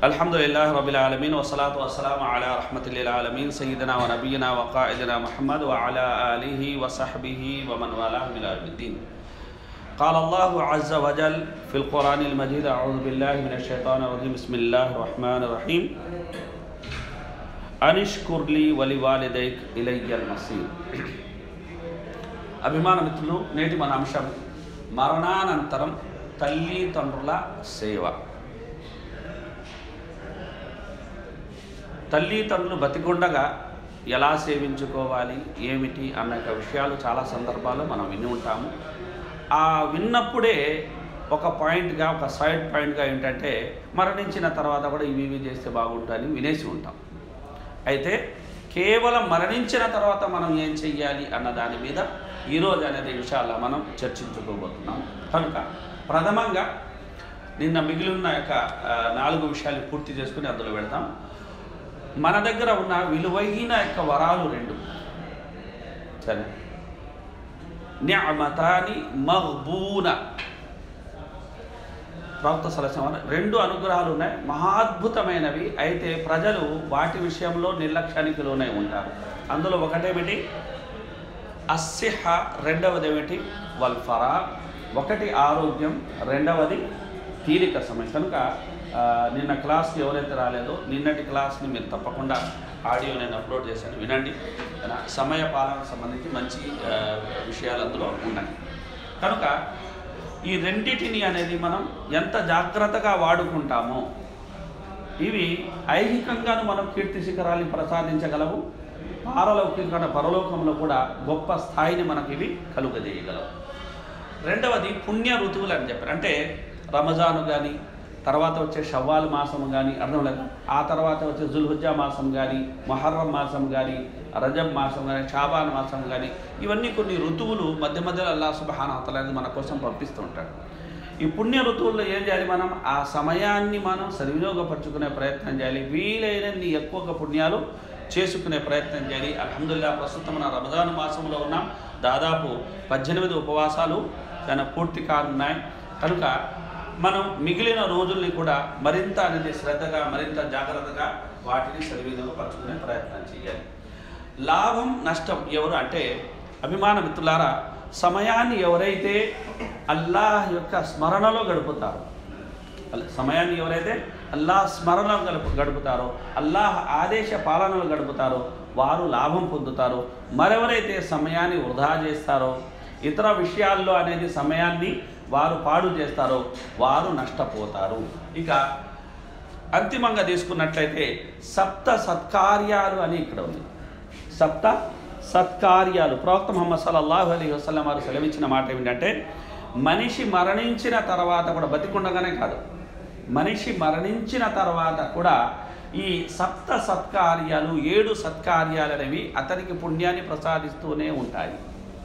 الحمد لله رب العالمين والصلاة والسلام على رحمة للعالمين سيدنا ونبينا وقائدنا محمد وعلى آله وصحبه ومن والاه إلى يوم الدين قال الله عز وجل في القرآن المجيد أعوذ بالله من الشيطان الرجيم بسم الله الرحمن الرحيم أنشكر لي ولوالديك إلي المصير అభిమాన మిత్రులు నేటి మన అంశం మరణానంతరం తల్లిదండ్రుల సేవ తల్లిదండ్రులు బతికుండగా ఎలా సేవించుకోవాలి ఏమిటి అన్న యొక్క విషయాలు చాలా సందర్భాల్లో మనం విని ఉంటాము ఆ విన్నప్పుడే ఒక పాయింట్గా ఒక సైడ్ పాయింట్గా ఏంటంటే మరణించిన తర్వాత కూడా ఇవి ఇవి చేస్తే బాగుంటుందని వినేసి ఉంటాం అయితే కేవలం మరణించిన తర్వాత మనం ఏం చెయ్యాలి అన్న దాని మీద ఈరోజు అనేది విషయాల్లో మనం చర్చించుకోబోతున్నాం కనుక ప్రథమంగా నిన్న మిగిలిన యొక్క ఆ, నాలుగు విషయాలు పూర్తి చేసుకుని అందులో పెడతాం మన దగ్గర ఉన్న విలువైన యొక్క వరాలు రెండు సరే న్యామతాని మహబూన ప్రవక్త సలసం రెండు అనుగ్రహాలు ఉన్నాయి మహాద్భుతమైనవి అయితే ప్రజలు వాటి విషయంలో నిర్లక్ష్యానికి లోనై ఉంటారు అందులో ఒకటేమిటి అస్సిహ రెండవది ఏమిటి వల్ఫరా ఒకటి ఆరోగ్యం రెండవది తీరిక సమయం కనుక ఆ, నిన్న క్లాస్కి ఎవరైతే రాలేదో నిన్నటి క్లాస్ని మీరు తప్పకుండా ఆడియో నేను అప్లోడ్ చేశాను వినండి ఏనా? సమయ పాలనకు సంబంధించి మంచి ఆ, విషయాలు అందులో ఉన్నాయి కనుక ఈ రెండిటిని అనేది మనం ఎంత జాగ్రత్తగా వాడుకుంటామో ఇవి ఐహికంగాను మనం కీర్తి శిఖరాన్ని ప్రసాదించగలవు పారలౌకిక పరలోకంలో కూడా గొప్ప స్థాయిని మనకి ఇవి కలుగజేయగలవు రెండవది పుణ్య ఋతువులు అని చెప్పారు అంటే రమజాను కానీ తర్వాత వచ్చే షవ్వాల్ మాసం కానీ అర్థం లేదు ఆ తర్వాత వచ్చే జుల్హుజ్జా మాసం కానీ మొహర్రం మాసం కానీ రజబ్ మాసం కానీ షాబాన్ మాసం కానీ ఇవన్నీ కొన్ని ఋతువులు మధ్య మధ్యలో అల్లా సుబహానతల అనేది మన కోసం పంపిస్తూ ఉంటాడు ఈ పుణ్య ఋతువుల్లో ఏం చేయాలి మనం ఆ సమయాన్ని మనం సద్వినియోగపరచుకునే ప్రయత్నం చేయాలి వీలైనన్ని ఎక్కువగా పుణ్యాలు చేసుకునే ప్రయత్నం చేయాలి అల్హమ్దుల్లా ప్రస్తుతం మన రమజాన్ మాసంలో ఉన్నాం దాదాపు పద్దెనిమిది ఉపవాసాలు దాని పూర్తి కానున్నాయి కనుక మనం మిగిలిన రోజుల్ని కూడా మరింత అనేది శ్రద్ధగా మరింత జాగ్రత్తగా వాటిని సద్వినియోగపరచుకునే ప్రయత్నం చేయాలి లాభం నష్టం ఎవరు అంటే అభిమాన మిత్రులారా సమయాన్ని ఎవరైతే అల్లాహ్ యొక్క స్మరణలో గడుపుతారో అల్ల- సమయాన్ని ఎవరైతే అల్లాహ్ స్మరణలో గడుపు గడుపుతారో అల్లాహ్ ఆదేశ పాలనలో గడుపుతారో వారు లాభం పొందుతారు మరెవరైతే సమయాన్ని వృధా చేస్తారో ఇతర విషయాల్లో అనేది సమయాన్ని వారు పాడు చేస్తారో వారు నష్టపోతారు ఇక అంతిమంగా తీసుకున్నట్లయితే సప్త సత్కార్యాలు అని ఇక్కడ ఉంది సప్త సత్కార్యాలు ప్రవక్త ముహమ్మద్ సల్లల్లాహు అలీ వసల్లం వారు సెలవిచ్చిన మాట ఏమిటంటే మనిషి మరణించిన తర్వాత కూడా బతికుండగానే కాదు మనిషి మరణించిన తర్వాత కూడా ఈ సప్త సత్కార్యాలు ఏడు సత్కార్యాలు అనేవి అతనికి పుణ్యాన్ని ప్రసాదిస్తూనే ఉంటాయి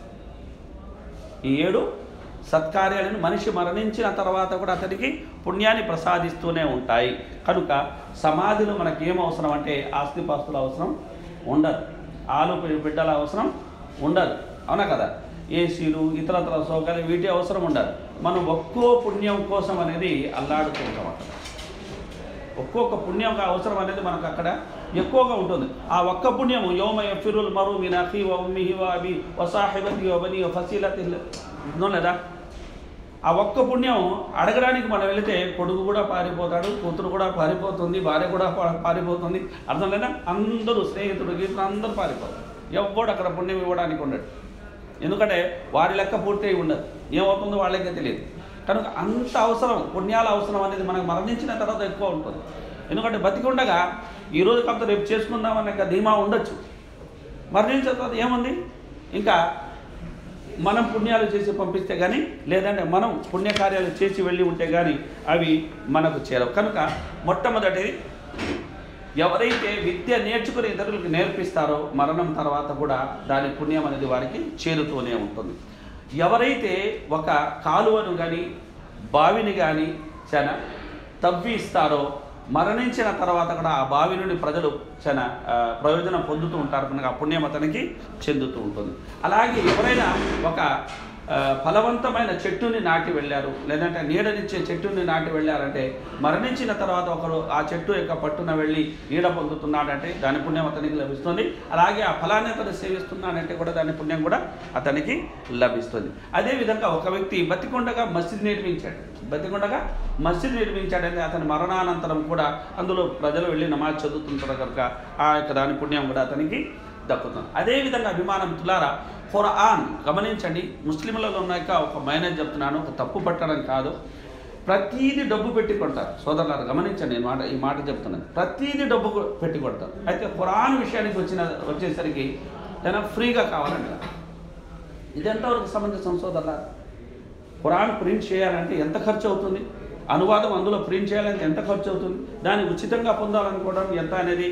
ఈ ఏడు సత్కార్యాలను మనిషి మరణించిన తర్వాత కూడా అతనికి పుణ్యాన్ని ప్రసాదిస్తూనే ఉంటాయి కనుక సమాధిలో మనకి ఏం అవసరం అంటే ఆస్తిపాస్తుల అవసరం ఉండదు ఆలు పి- బిడ్డల అవసరం ఉండదు అవునా కదా ఏసీలు ఇతరతర సౌకర్యాలు వీటి అవసరం ఉండదు మనం ఒక్కో పుణ్యం కోసం అనేది అల్లాడుతూ ఉంటాం అక్కడ ఒక్కొక్క పుణ్యం అవసరం అనేది మనకు అక్కడ ఎక్కువగా ఉంటుంది ఆ ఒక్క పుణ్యం యోమ యఫిరుల్ మరు మిన్ అఖి వ ఉమ్మిహి వ అబి వ సాహిబతి వ బని వ ఫసీలతి విన్నాం లేదా ఆ ఒక్క పుణ్యం అడగడానికి మనం వెళితే కొడుకు కూడా పారిపోతాడు కూతురు కూడా పారిపోతుంది భార్య కూడా పా- పారిపోతుంది అర్థం లేదా అందరూ స్నేహితుడు గీతులు అందరూ పారిపోతారు ఎవ్వడు అక్కడ పుణ్యం ఇవ్వడానికి ఉండడు ఎందుకంటే వారి లెక్క పూర్తి అయి ఉండదు ఏమవుతుందో వాళ్ళకే తెలియదు కనుక అంత అవసరం పుణ్యాల అవసరం అనేది మనకు మరణించిన తర్వాత ఎక్కువ ఉంటుంది ఎందుకంటే బతికి ఉండగా ఈ రోజు కాకపోతే రేపు చేసుకుందామనే ఒక ధీమా ఉండొచ్చు మరణించిన తర్వాత ఏముంది ఇంకా మనం పుణ్యాలు చేసి పంపిస్తే కానీ లేదంటే మనం పుణ్యకార్యాలు చేసి వెళ్ళి ఉంటే కానీ అవి మనకు చేరవు కనుక మొట్టమొదటిది ఎవరైతే విద్య నేర్చుకుని ఇతరులకు నేర్పిస్తారో మరణం తర్వాత కూడా దాని పుణ్యం అనేది వారికి చేరుతూనే ఉంటుంది ఎవరైతే ఒక కాలువను కానీ బావిని కానీ చాలా తవ్వి ఇస్తారో మరణించిన తర్వాత కూడా ఆ బావి నుండి ప్రజలు చాలా ఆ, ప్రయోజనం పొందుతూ ఉంటారు కనుక ఆ పుణ్యం అతనికి చెందుతూ ఉంటుంది అలాగే ఎవరైనా ఒక ఆ, ఫలవంతమైన చెట్టుని నాటి వెళ్ళారు లేదంటే నీడనిచ్చే చెట్టుని నాటి వెళ్ళారంటే మరణించిన తర్వాత ఒకరు ఆ చెట్టు యొక్క పట్టున వెళ్ళి నీడ పొందుతున్నాడంటే దాని పుణ్యం అతనికి లభిస్తుంది అలాగే ఆ ఫలాన్ని అతను సేవిస్తున్నాడంటే కూడా దాని పుణ్యం కూడా అతనికి లభిస్తుంది అదేవిధంగా ఒక వ్యక్తి బతికొండగా మస్జిద్ నిర్మించాడు బతికొండగా మస్జిద్ నిర్మించాడంటే అతని మరణానంతరం కూడా అందులో ప్రజలు వెళ్ళి నమాజ్ చదువుతుంటారు కనుక ఆ యొక్క దాని పుణ్యం కూడా అతనికి దక్కుతుంది అదేవిధంగా అభిమానం తులారా ఖురాన్ గమనించండి ముస్లింలలో ఉన్నాక ఒక మైనస్ చెప్తున్నాను ఒక తప్పు పట్టడం కాదు ప్రతీది డబ్బు పెట్టి కొడతారు సోదరులారు గమనించండి ఈ మాట ఈ మాట చెప్తున్నాను ప్రతీది డబ్బు కొ- పెట్టి కొడతారు అయితే ఖురాన్ విషయానికి వచ్చిన వచ్చేసరికి జనం ఫ్రీగా కావాలంటారు ఇది ఎంతవరకు సమంజసం సోదరులారు ఖురాన్ ప్రింట్ చేయాలంటే ఎంత ఖర్చు అవుతుంది అనువాదం అందులో ప్రింట్ చేయాలంటే ఎంత ఖర్చు అవుతుంది దాన్ని ఉచితంగా పొందాలనుకోవడం ఎంత అనేది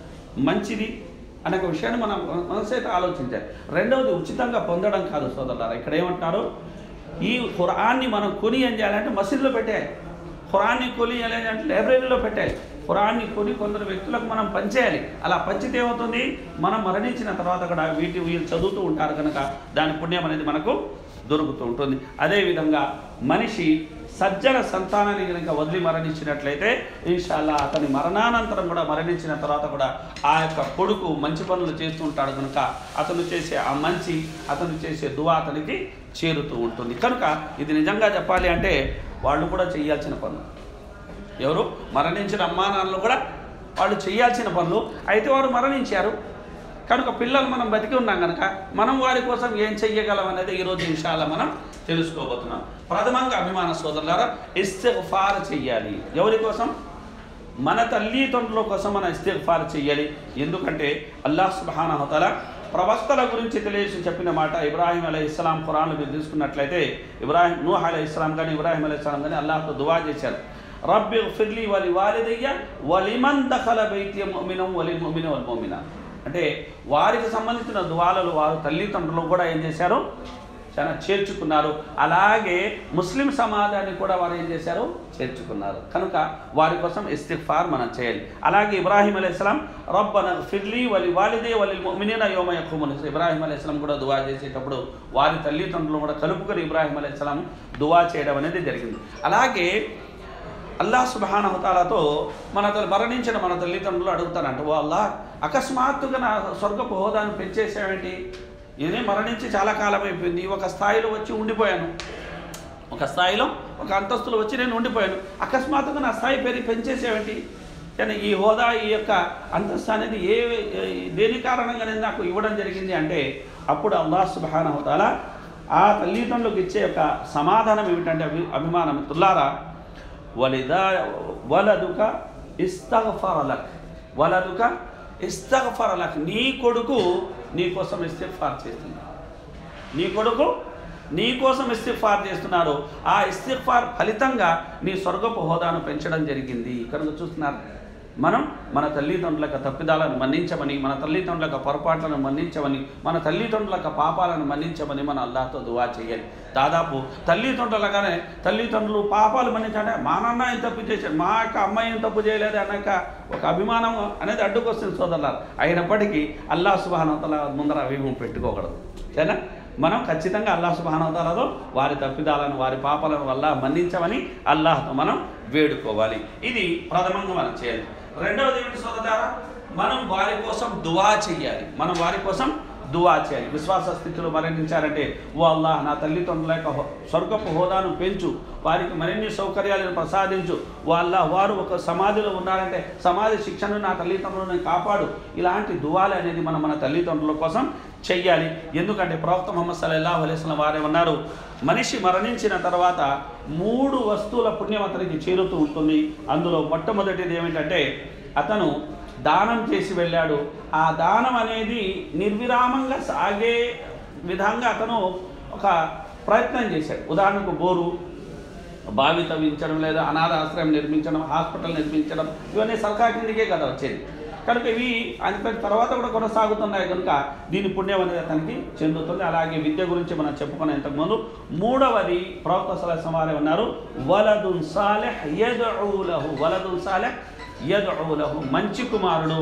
మంచిది అనే ఒక విషయాన్ని మనం మనసైతే ఆలోచించాలి రెండవది ఉచితంగా పొందడం కాదు సోదరులారా ఇక్కడ ఏమంటారు ఈ ఖురాన్ని మనం కొని ఏం చేయాలంటే మసీదులో పెట్టేయాలి ఖురాన్ని కొని అంటే లైబ్రరీలో పెట్టాలి ఖురాన్ని కొని కొందరు వ్యక్తులకు మనం పంచేయాలి అలా పంచితే ఏమవుతుంది మనం మరణించిన తర్వాత కూడా వీటి వీళ్ళు చదువుతూ ఉంటారు కనుక దాని పుణ్యం అనేది మనకు దొరుకుతూ ఉంటుంది అదేవిధంగా మనిషి సజ్జన సంతానాన్ని కనుక వదిలి మరణించినట్లయితే ఇన్షాల్లా అతని మరణానంతరం కూడా మరణించిన తర్వాత కూడా ఆ యొక్క కొడుకు మంచి పనులు చేస్తూ ఉంటాడు కనుక అతను చేసే ఆ మంచి అతను చేసే దువా అతనికి చేరుతూ ఉంటుంది కనుక ఇది నిజంగా చెప్పాలి అంటే వాళ్ళు కూడా చేయాల్సిన పనులు ఎవరు మరణించిన అమ్మా నాన్నలు కూడా వాళ్ళు చేయాల్సిన పనులు అయితే వారు మరణించారు కనుక పిల్లలు మనం బతికి ఉన్నాం కనుక మనం వారి కోసం ఏం చెయ్యగలం అనేది ఈరోజు విషయాల మనం తెలుసుకోబోతున్నాం ప్రథమంగా అభిమాన సోదరులారా ఇస్తిగ్ఫార్ చెయ్యాలి ఎవరి కోసం మన తల్లిదండ్రుల కోసం మన ఇస్తిగ్ఫార్ చెయ్యాలి ఎందుకంటే అల్లాహ్ సుబ్హానహు తఆలా ప్రవక్తల గురించి తెలియజేసి చెప్పిన మాట ఇబ్రాహిం అలై ఇస్లాం ఖురాన్లు మీరు తీసుకున్నట్లయితే ఇబ్రాహిం నూహ్ అలై ఇస్లాం కానీ ఇబ్రాహిం అలై ఇస్లాం కానీ అల్లాహ్తో దువా చేశారు రబ్బి ఫిర్లీ వలి వాలిదయ్య వలిమన్ దఖల బైత్య ముమినం వలి ముమిన వల్ ముమిన అంటే వారికి సంబంధించిన దువాలలు వారు తల్లిదండ్రులు కూడా ఏం చేశారు చాలా చేర్చుకున్నారు అలాగే ముస్లిం సమాజాన్ని కూడా వారు ఏం చేశారు చేర్చుకున్నారు కనుక వారి కోసం ఇస్తిఫార్ మనం చేయాలి అలాగే ఇబ్రాహిం అలైస్లాం రబ్బన ఫిర్లీ వలి వాలిదే వలి ముమినీన యోమ యక్కుముని ఇబ్రాహిం అలైస్లాం కూడా దువా చేసేటప్పుడు వారి తల్లిదండ్రులు కూడా కలుపుకొని ఇబ్రాహిం అలైస్లాం దువా చేయడం అనేది జరిగింది అలాగే అల్లాహ్ సుబానహతాలతో మన తల్లి మరణించిన మన తల్లిదండ్రులు అడుగుతానంట ఓ అల్లాహ్ అకస్మాత్తుగా నా స్వర్గపు హోదాను పెంచేసావేంటి నేనే మరణించి చాలా కాలం అయిపోయింది ఒక స్థాయిలో వచ్చి ఉండిపోయాను ఒక స్థాయిలో ఒక అంతస్తులో వచ్చి నేను ఉండిపోయాను అకస్మాత్తుగా నా స్థాయి పెరిగి పెంచేసేవేంటి కానీ ఈ హోదా ఈ యొక్క అంతస్తు అనేది ఏ ఏ- దేని కారణంగానే నాకు ఇవ్వడం జరిగింది అంటే అప్పుడు అల్లాహ్ సుబానహతాల ఆ తల్లిదండ్రులకు ఇచ్చే యొక్క సమాధానం ఏమిటంటే అభి అభిమానం తుల్లారా వలిదా వలదుక ఇస్తగఫరలక్ వలదుక ఇస్తగఫరలక్ నీ కొడుకు నీ కోసం ఇస్తిఫార్ చేస్తుంది నీ కొడుకు నీ కోసం ఇస్తిఫార్ చేస్తున్నారు ఆ ఇస్తిఫార్ ఫలితంగా నీ స్వర్గపు హోదాను పెంచడం జరిగింది కనుక చూస్తున్నారు మనం మన తల్లిదండ్రుల యొక్క తప్పిదాలను మన్నించమని మన తల్లిదండ్రుల యొక్క పొరపాట్లను మన్నించమని మన తల్లిదండ్రుల యొక్క పాపాలను మన్నించమని మన అల్లాహతో దువా చేయాలి దాదాపు తల్లిదండ్రులగానే తల్లిదండ్రులు పాపాలు మన్నించాలంటే మా నాన్న ఏం తప్పు చేశాడు మా యొక్క అమ్మాయి ఏం తప్పు చేయలేదు అన్నాక ఒక అభిమానం అనేది అడ్డుకొస్తుంది సోదరులారు అయినప్పటికీ అల్లాహ్ సుబానతల ముందర అభిమం పెట్టుకోకూడదు సరేనా మనం ఖచ్చితంగా అల్లాహ్ సుబానవతాలతో వారి తప్పిదాలను వారి పాపాలను వల్ల మన్నించమని అల్లాహ్తో మనం వేడుకోవాలి ఇది ప్రథమంగా మనం చేయాలి రెండవది ఏమిటి సోదరారా మనం వారి కోసం దువా చేయాలి మనం వారి కోసం దువా చేయాలి విశ్వాస స్థితిలో మరణించారంటే ఓ అల్లాహ్ నా తల్లిదండ్రుల యొక్క హో- స్వర్గపు హోదాను పెంచు వారికి మరిన్ని సౌకర్యాలను ప్రసాదించు ఓ అల్లాహ్ వారు ఒక సమాధిలో ఉన్నారంటే సమాధి శిక్షను నా తల్లిదండ్రులను కాపాడు ఇలాంటి దువాలు అనేది మనం మన తల్లిదండ్రుల కోసం చెయ్యాలి ఎందుకంటే ప్రవక్త ముహమ్మద్ సల్లల్లాహు అలైహి వసల్లం వారే ఉన్నారు మనిషి మరణించిన తర్వాత మూడు వస్తువుల పుణ్యం అతనికి చేరుతూ ఉంటుంది అందులో మొట్టమొదటిది ఏమిటంటే అతను దానం చేసి వెళ్ళాడు ఆ దానం అనేది నిర్విరామంగా సాగే విధంగా అతను ఒక ప్రయత్నం చేశాడు ఉదాహరణకు బోరు బావి తవ్వించడం లేదా అనాథ ఆశ్రయం నిర్మించడం హాస్పిటల్ నిర్మించడం ఇవన్నీ సర్కార్ కిందకే కదా వచ్చేది కనుక ఇవి అంత తర్వాత కూడా కొనసాగుతున్నాయి కనుక దీని పుణ్యం అనేది అతనికి చెందుతుంది అలాగే విద్య గురించి మనం చెప్పుకున్న ఇంతకుముందు మూడవది ప్రవక్త సలహా వారే ఉన్నారు వలదున్ సాలెహ్ యదూలహు వలదున్ సాలెహ్ యదూలహు మంచి కుమారుడు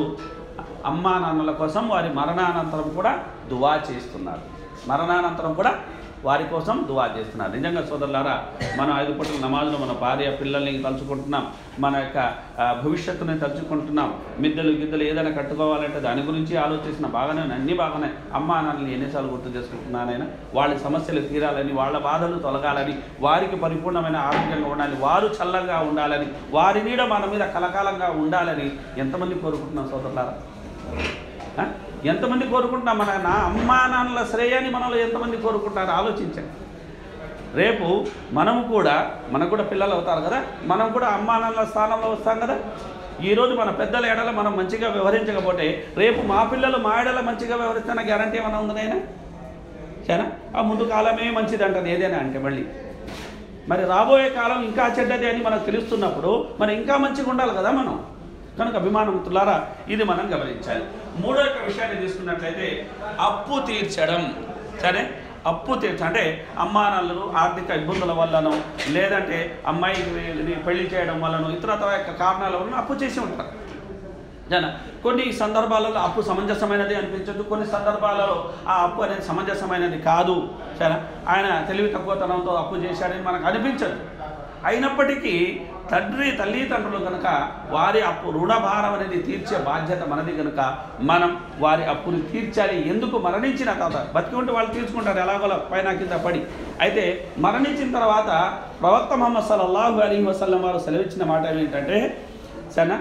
అమ్మా నాన్నల కోసం వారి మరణానంతరం కూడా దువా చేస్తున్నారు మరణానంతరం కూడా వారి కోసం దువా చేస్తున్నారు నిజంగా సోదరులారా మనం ఐదు పూటల నమాజులు మన భార్య పిల్లల్ని తలుచుకుంటున్నాం మన యొక్క ఆ, భవిష్యత్తుని తలుచుకుంటున్నాం మిద్దెలు గిద్దెలు ఏదైనా కట్టుకోవాలంటే దాని గురించి ఆలోచిస్తున్న బాగానే ఉన్నాయి అన్నీ బాగానే అమ్మా నాన్నని ఎన్నిసార్లు గుర్తు చేసుకుంటున్నానైనా వాళ్ళ సమస్యలు తీరాలని వాళ్ళ బాధలు తొలగాలని వారికి పరిపూర్ణమైన ఆరోగ్యంగా ఉండాలి వారు చల్లగా ఉండాలని వారి నీడ మన మీద కలకాలంగా ఉండాలని ఎంతమంది కోరుకుంటున్నాం సోదరులారా ఆ? ఎంతమంది కోరుకుంటున్నాం మన నా అమ్మా నాన్నల శ్రేయాన్ని మనలో ఎంతమంది కోరుకుంటారు ఆలోచించండి రేపు మనము కూడా మనకు కూడా పిల్లలు అవుతారు కదా మనం కూడా అమ్మా నాన్నల స్థానంలో వస్తాం కదా ఈరోజు మన పెద్దల ఎడల మనం మంచిగా వ్యవహరించకపోతే రేపు మా పిల్లలు మా ఎడల మంచిగా వ్యవహరిస్తున్న గ్యారంటీ ఏమైనా ఉందనైనా సరేనా ఆ ముందు కాలమే మంచిది అంటది ఏదైనా అంటే మళ్ళీ మరి రాబోయే కాలం ఇంకా చెడ్డది అని మనకు తెలుస్తున్నప్పుడు మరి ఇంకా మంచిగా ఉండాలి కదా మనం కనుక అభిమానవంతులారా ఇది మనం గమనించాలి మూడో యొక్క విషయాన్ని తీసుకున్నట్లయితే అప్పు తీర్చడం సరే అప్పు తీర్చ అంటే అమ్మానాన్నలు ఆర్థిక ఇబ్బందుల వల్లనో లేదంటే అమ్మాయికి పెళ్లి చేయడం వల్లనో ఇతరతర యొక్క కారణాల వలన అప్పు చేసి ఉంటారు జన కొన్ని సందర్భాలలో అప్పు సమంజసమైనది అనిపించదు కొన్ని సందర్భాలలో ఆ అప్పు అనేది సమంజసమైనది కాదు సరే ఆయన తెలివి తక్కువతనంతో అప్పు చేశాడని మనకు అనిపించదు అయినప్పటికీ తండ్రి తల్లిదండ్రులు కనుక వారి అప్పు రుణభారం అనేది తీర్చే బాధ్యత మనది కనుక మనం వారి అప్పుని తీర్చాలి ఎందుకు మరణించిన తర్వాత బతికి ఉంటే వాళ్ళు తీర్చుకుంటారు ఎలాగోలా పైన కింద పడి అయితే మరణించిన తర్వాత ప్రవక్త మొహమ్మద్ సల్లల్లాహు అలీ వసల్లం వారు సెలవిచ్చిన మాట ఏంటంటే సరేనా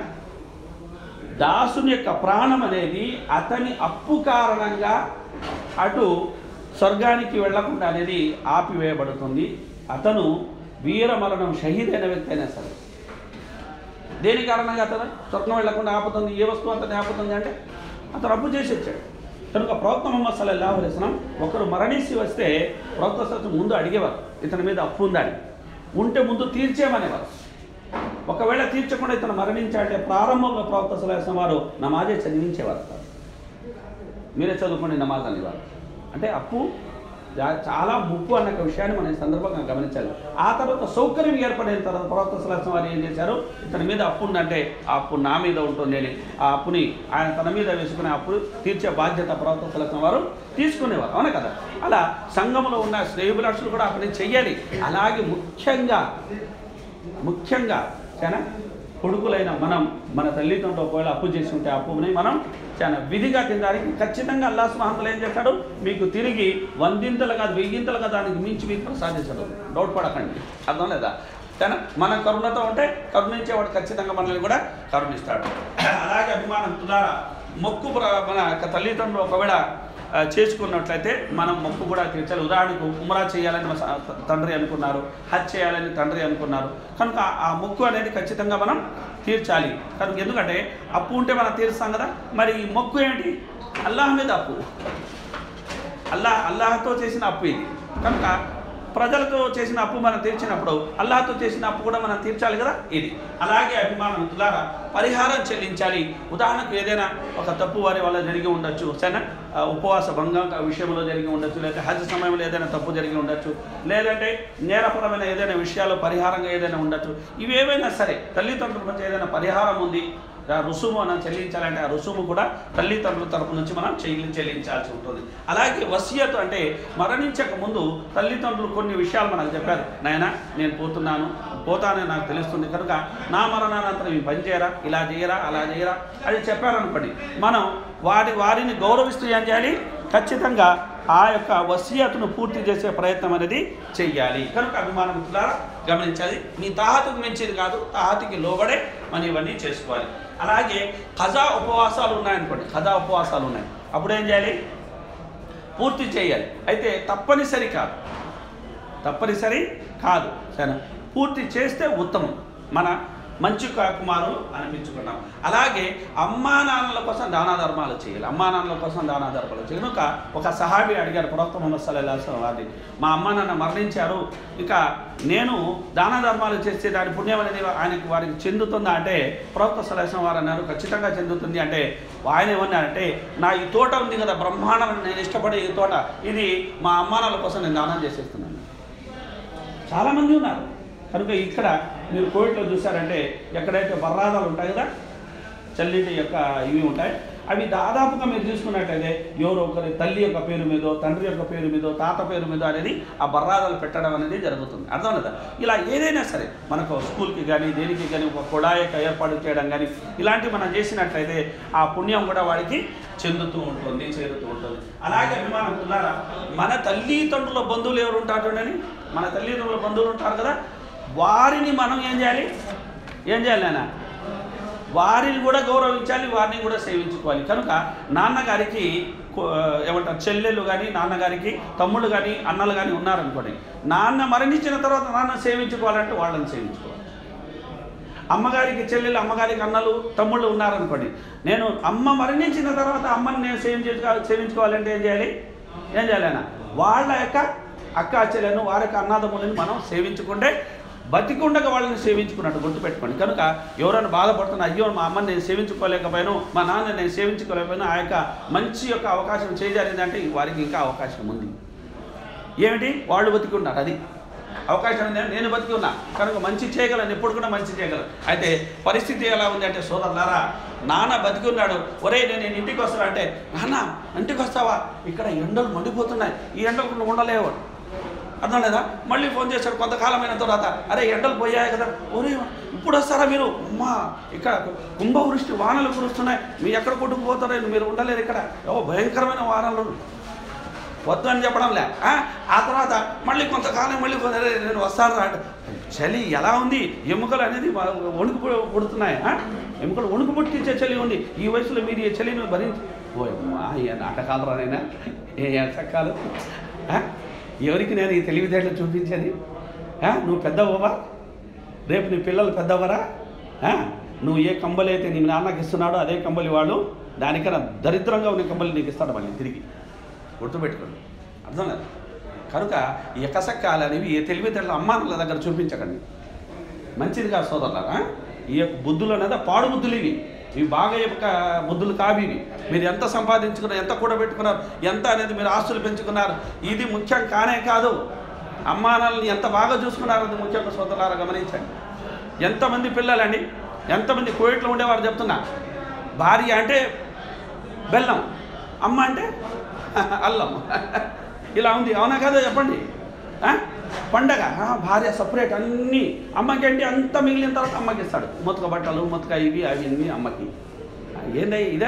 దాసుని యొక్క ప్రాణం అనేది అతని అప్పు కారణంగా అటు స్వర్గానికి వెళ్లకుండా అనేది ఆపివేయబడుతుంది అతను వీరమరణం షహీదైన వ్యక్తి అయినా సరే దేని కారణంగా అతను స్వర్గం వెళ్లకుండా ఆపుతుంది ఏ వస్తువు అతన్ని ఆపుతుంది అంటే అతను అప్పు చేసి వచ్చాడు కనుక ప్రవక్త మొహమ్మద్ సల్లల్లాహు అలైహి వసల్లం ఒకరు మరణించి వస్తే ప్రవక్త సల్లం ముందు అడిగేవారు ఇతని మీద అప్పు ఉందని ఉంటే ముందు తీర్చేమనేవారు ఒకవేళ తీర్చకుండా ఇతను మరణించాలంటే ప్రారంభంలో ప్రవక్త సలహా వారు నమాజే చదివించేవారు కాదు. మీరే చదువుకోండి నమాజ్ అనేవారు అంటే అప్పు జా- చాలా ముప్పు అన్న ఒక విషయాన్ని మనం ఈ సందర్భంగా గమనించాలి ఆ తర్వాత సౌకర్యం ఏర్పడిన తర్వాత ప్రవక్త సలహా వారు ఏం చేశారు ఇతని మీద అప్పు ఉందంటే ఆ అప్పు నా మీద ఉంటుంది అని ఆ అప్పుని ఆయన తన మీద వేసుకునే అప్పు తీర్చే బాధ్యత ప్రవక్త సలహా వారు తీసుకునేవారు అవునా కదా అలా సంఘంలో ఉన్న శ్రేయభిలాషులు కూడా ఆ పని చెయ్యాలి అలాగే ముఖ్యంగా ముఖ్యంగా చాలా కొడుకులైన మనం మన తల్లిదండ్రులు ఒకవేళ అప్పు చేసి ఉంటే ఆ అప్పుని మనం చాలా విధిగా తినడానికి ఖచ్చితంగా అల్లా సుమహంతలు ఏం చేస్తాడు మీకు తిరిగి వందింతలు కాదు వెయ్యింతలుగా దానికి మించి మీకు ప్రసాదించడు డౌట్ పడకండి అర్థం లేదా కానీ మన కరుణతో ఉంటే కరుణించేవాడు ఖచ్చితంగా మనల్ని కూడా కరుణిస్తాడు అలాగే అభిమానం తులారా మొక్కు ప్ర- మన యొక్క తల్లిదండ్రులు ఒకవేళ ఆ, చేసుకున్నట్లయితే మనం మొక్కు కూడా తీర్చాలి ఉదాహరణకు ఉమరా చేయాలని మా స- తండ్రి అనుకున్నారు హజ్ చేయాలని తండ్రి అనుకున్నారు కనుక ఆ మొక్కు అనేది ఖచ్చితంగా మనం తీర్చాలి కనుక ఎందుకంటే అప్పు ఉంటే మనం తీరుస్తాం కదా మరి ఈ మొక్కు ఏంటి అల్లాహ్ మీద అప్పు అల్లాహ్ అల్లాహతో చేసిన అప్పు ఇది కనుక ప్రజలతో చేసిన అప్పు మనం తీర్చినప్పుడు అల్లాహతో చేసిన అప్పు కూడా మనం తీర్చాలి కదా ఇది అలాగే అభిమానం ద్వారా పరిహారం చెల్లించాలి ఉదాహరణకు ఏదైనా ఒక తప్పు వారి వల్ల జరిగి ఉండొచ్చు సరేనా ఆ, ఉపవాస భంగం విషయంలో జరిగి ఉండొచ్చు లేదా హజ్ సమయంలో ఏదైనా తప్పు జరిగి ఉండొచ్చు లేదంటే నేరపరమైన ఏదైనా విషయాల్లో పరిహారంగా ఏదైనా ఉండొచ్చు ఇవేవైనా సరే తల్లిదండ్రుల నుంచి ఏదైనా పరిహారం ఉంది ఆ రుసుము మనం చెల్లించాలంటే ఆ రుసుము కూడా తల్లిదండ్రుల తరపు నుంచి మనం చెల్లి చెల్లించాల్సి ఉంటుంది అలాగే వసియత్ అంటే మరణించక ముందు తల్లిదండ్రులు కొన్ని విషయాలు మనకు చెప్పారు నాయన నేను పోతున్నాను పోతానని నాకు తెలుస్తుంది కనుక నా మరణానంతరం ఈ పని చేయరా ఇలా చేయరా అలా చేయరా అది చెప్పారనుకోండి మనం వారి వారిని గౌరవిస్తూ ఏం చేయాలి ఖచ్చితంగా ఆ యొక్క వసియత్తును పూర్తి చేసే ప్రయత్నం అనేది చెయ్యాలి కనుక అభిమానం మిత్రులారా గమనించాలి మీ తాహతుకు మించింది కాదు తాహతికి లోబడే మనం ఇవన్నీ చేసుకోవాలి అలాగే ఖజా ఉపవాసాలు ఉన్నాయనుకోండి ఖజా ఉపవాసాలు ఉన్నాయి అప్పుడు ఏం చేయాలి పూర్తి చేయాలి అయితే తప్పనిసరి కాదు తప్పనిసరి కాదు సరే పూర్తి చేస్తే ఉత్తమం మన మంచి కా- కుమారులు అనిపించుకున్నాం అలాగే అమ్మా నాన్నల కోసం దానా ధర్మాలు చేయాలి అమ్మా నాన్నల కోసం దానా ధర్మాలు చేయాలి కనుక ఒక సహాబి అడిగారు ప్రవక్త ముహమ్మద్ సల్లాహ్ వారిని మా అమ్మ నాన్న మరణించారు ఇక నేను దాన ధర్మాలు చేస్తే దాని పుణ్యం అనేది ఆయనకి వారికి చెందుతుందా అంటే ప్రవక్త సలహం వారు అన్నారు ఖచ్చితంగా చెందుతుంది అంటే ఆయన ఏమన్నారంటే నా ఈ తోట ఉంది కదా బ్రహ్మాండం నేను ఇష్టపడే ఈ తోట ఇది మా అమ్మానాల కోసం నేను దానం చేసేస్తున్నాను చాలామంది ఉన్నారు కనుక ఇక్కడ మీరు కోవిడ్లో చూసారంటే ఎక్కడైతే బర్రాదాలు ఉంటాయి కదా చల్లిటి యొక్క ఇవి ఉంటాయి అవి దాదాపుగా మీరు చూసుకున్నట్లయితే ఎవరో ఒకరి తల్లి యొక్క పేరు మీదో తండ్రి యొక్క పేరు మీదో తాత పేరు మీదో అనేది ఆ బర్రాదాలు పెట్టడం అనేది జరుగుతుంది అర్థం కదా ఇలా ఏదైనా సరే మనకు స్కూల్కి కానీ దేనికి కానీ ఒక కుళాయిక ఏర్పాటు చేయడం కానీ ఇలాంటివి మనం చేసినట్లయితే ఆ పుణ్యం కూడా వాడికి చెందుతూ ఉంటుంది చేరుతూ ఉంటుంది అలాగే అభిమానంతులారా మన తల్లిదండ్రుల బంధువులు ఎవరు ఉంటారు చూడండి మన తల్లిదండ్రుల బంధువులు ఉంటారు కదా వారిని మనం ఏం చేయాలి ఏం చేయాలి నాన్న వారిని కూడా గౌరవించాలి వారిని కూడా సేవించుకోవాలి కనుక నాన్నగారికి కో- ఏమంటారు చెల్లెలు కానీ నాన్నగారికి తమ్ముళ్ళు కానీ అన్నలు కానీ ఉన్నారనుకోండి నాన్న మరణించిన తర్వాత నాన్న సేవించుకోవాలంటే వాళ్ళని సేవించుకోవాలి అమ్మగారికి చెల్లెలు అమ్మగారికి అన్నలు తమ్ముళ్ళు ఉన్నారనుకోండి నేను అమ్మ మరణించిన తర్వాత అమ్మని నేను సేవించుకో సేవించుకోవాలంటే ఏం చేయాలి ఏం చేయాలి ఆయన వాళ్ళ యొక్క అక్క చెల్లెను వారి యొక్క అన్నదమ్ములని మనం సేవించుకుంటే బతికుండగా వాళ్ళని సేవించుకున్నట్టు గుర్తుపెట్టుకోండి కనుక ఎవరైనా బాధపడుతున్నా అయ్యో మా అమ్మని నేను సేవించుకోలేకపోయాను మా నాన్న నేను సేవించుకోలేకపోయాను ఆ యొక్క మంచి యొక్క అవకాశం చేజారిందంటే వారికి ఇంకా అవకాశం ఉంది ఏమిటి వాళ్ళు బతికి ఉన్నారు అది అవకాశం ఉంది నేను బతికి ఉన్నా కనుక మంచి చేయగలను ఎప్పుడు కూడా మంచి చేయగలను అయితే పరిస్థితి ఎలా ఉంది అంటే సోదరులారా నాన్న బతికి ఉన్నాడు ఒరే నేను ఇంటికి వస్తాను అంటే నాన్న ఇంటికి వస్తావా ఇక్కడ ఎండలు మండిపోతున్నాయి ఈ ఎండలు నువ్వు ఉండలేవు అర్థం లేదా మళ్ళీ ఫోన్ చేశాడు కొంతకాలమైన తర్వాత అరే ఎండలు పోయాయి కదా ఒరే ఇప్పుడు వస్తారా మీరు అమ్మా ఇక్కడ కుంభవృష్టి వానలు కురుస్తున్నాయి మీరు ఎక్కడ కొట్టుకుపోతారో మీరు ఉండలేరు ఇక్కడ ఓ భయంకరమైన వానలు వద్దు అని చెప్పడంలే ఆ? ఆ తర్వాత మళ్ళీ కొంతకాలం మళ్ళీ కొంత- "అరే, నేను వస్తాను రా" అంటే, చలి ఎలా ఉంది ఎముకలు అనేది వా- వణుకు పు- పుడుతున్నాయి ఆ? ఎముకలు వణుకు పుట్టించే చలి ఉంది ఈ వయసులో మీరు ఈ చలిని భరించి ఓ అమ్మా, ఏ నాటకాలు రానైనా ఏ నాటకాలు ఆ? ఎవరికి నేను ఈ తెలివితేటలు చూపించేది ఆ? నువ్వు పెద్దవ్వవా రేపు నీ పిల్లలు పెద్దవరా ఆ? నువ్వు ఏ కంబలి అయితే నీ నాన్నకి ఇస్తున్నాడో అదే కంబలి వాడు దానికన్నా దరిద్రంగా ఉన్న కంబలి నీకు ఇస్తాడు మళ్ళీ తిరిగి గుర్తుపెట్టుకోండి అర్థం లేదు కనుక ఈ ఎకసక్కాలు అనేవి ఏ తెలివితేటలు అమ్మానుల దగ్గర చూపించకండి మంచిది కాదు సోదరులారా ఈ యొక్క బుద్ధులు అనేది పాడు బుద్ధులు ఇవి ఇవి బాగా యొక్క బుద్ధులు కావి ఇవి మీరు ఎంత సంపాదించుకున్నారు ఎంత కూడబెట్టుకున్నారు ఎంత అనేది మీరు ఆస్తులు పెంచుకున్నారు ఇది ముఖ్యం కానే కాదు అమ్మానాలని ఎంత బాగా చూసుకున్నారు అది ముఖ్యంగా సోదరులారా గమనించండి ఎంతమంది పిల్లలండి ఎంతమంది కోయిట్లో ఉండేవారు చెప్తున్నా భార్య అంటే బెల్లం అమ్మ అంటే అల్లం ఇలా ఉంది అవునా కదా చెప్పండి ఆ? పండగ ఆ, భార్య సపరేట్ అన్నీ అమ్మకేంటి అంత మిగిలిన తర్వాత అమ్మకి ఇస్తాడు మొత్తక బట్టలు మొత్తక ఇవి అవి ఇవి అమ్మకి ఏందయ్య ఇదే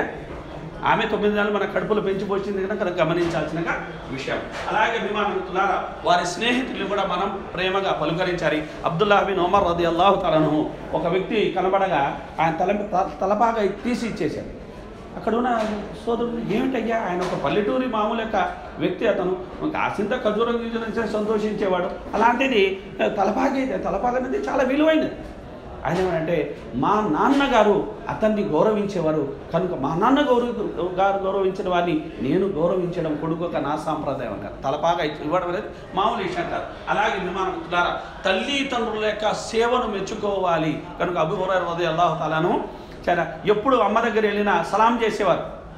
ఆమె తొమ్మిది నెలలు మన కడుపులో పెంచి పోసింది కనుక అది గమనించాల్సిన విషయం అలాగే విమానమిత్రులారా వారి స్నేహితులు కూడా మనం ప్రేమగా పలుకరించాలి అబ్దుల్లా బిన్ ఒమర్ రది అల్లాహు తలను ఒక వ్యక్తి కనబడగా ఆయన తల తలపాగా తీసి ఇచ్చేశాడు అక్కడ ఉన్న సోదరుడు ఏమిటయ్యా ఆయన ఒక పల్లెటూరి మామూలు యొక్క వ్యక్తి అతను కాసింత ఖజూరం గీజురించి సంతోషించేవాడు అలాంటిది తలపాగే తలపాగ అనేది చాలా విలువైనది ఆయన ఏమంటే మా నాన్నగారు అతన్ని గౌరవించేవారు కనుక మా నాన్న గౌరవ గారు గౌరవించిన వారిని నేను గౌరవించడం కొడుకొక నా సాంప్రదాయం అంటారు తలపాగా ఇచ్చి- ఇవ్వడం అనేది మామూలు విషయం కాదు అలాగే విమానం ద్వారా తల్లిదండ్రుల యొక్క సేవను మెచ్చుకోవాలి కనుక అబు హురైరా రలియల్లాహు తాలాను చాలా ఎప్పుడు అమ్మ దగ్గర వెళ్ళినా సలాం చేసేవారు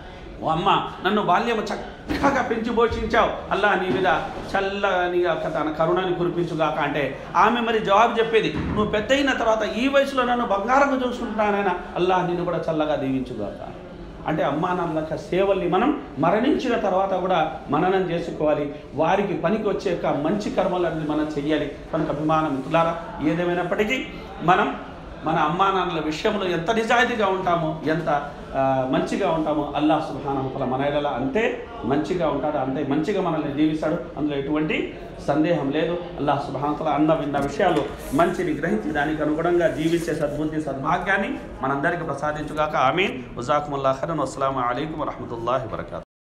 ఓ అమ్మ నన్ను బాల్యం చక్కగా పెంచి పోషించావు అల్లా నీ మీద చల్లని యొక్క తన కరుణని కురిపించుగాక అంటే ఆమె మరి జవాబు చెప్పేది నువ్వు పెద్ద అయిన తర్వాత ఈ వయసులో నన్ను బంగారంగా చూసుకుంటానైనా అల్లా నిన్ను కూడా చల్లగా దీవించుగాక అంటే అమ్మా నాన్నల యొక్క సేవల్ని మనం మరణించిన తర్వాత కూడా మననం చేసుకోవాలి వారికి పనికి వచ్చే యొక్క మంచి కర్మలన్నీ మనం చెయ్యాలి కనుక అభిమానం మిత్రులారా ఏదేమైనప్పటికీ మనం మన అమ్మా నాన్నల విషయంలో ఎంత నిజాయితీగా ఉంటామో ఎంత ఆ, మంచిగా ఉంటామో అల్లాహ్ సుబ్హానహుతల మన ఎడల అంతే మంచిగా ఉంటాడు అంతే మంచిగా మనల్ని దీవిస్తాడు అందులో ఎటువంటి సందేహం లేదు అల్లాహ్ సుబ్హానహుతల అన్న విన్న విషయాలు మంచిని గ్రహించి దానికి అనుగుణంగా జీవించే సద్బుద్ధి సద్భాగ్యాన్ని మనందరికీ ప్రసాదించుగాక ఆమీన్ ఉజాకుముల్లా ఖరన్ అస్సలం అయికం వరహమతుల్లాహి వరకాతు